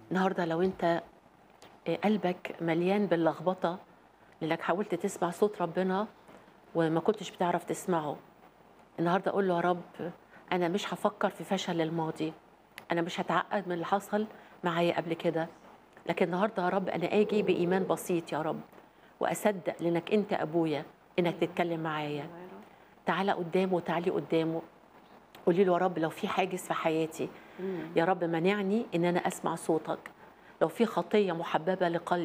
النهارده لو انت قلبك مليان باللخبطه لانك حاولت تسمع صوت ربنا وما كنتش بتعرف تسمعه النهارده اقول له يا رب انا مش هفكر في فشل الماضي انا مش هتعقد من اللي حصل معايا قبل كده لكن النهارده يا رب انا اجي بايمان بسيط يا رب واصدق لانك انت ابويا انك تتكلم معايا تعالى قدامه وتعالي قدامه قولي له يا رب لو في حاجز في حياتي يا رب منعني ان انا اسمع صوتك لو في خطيه محببه لقلبي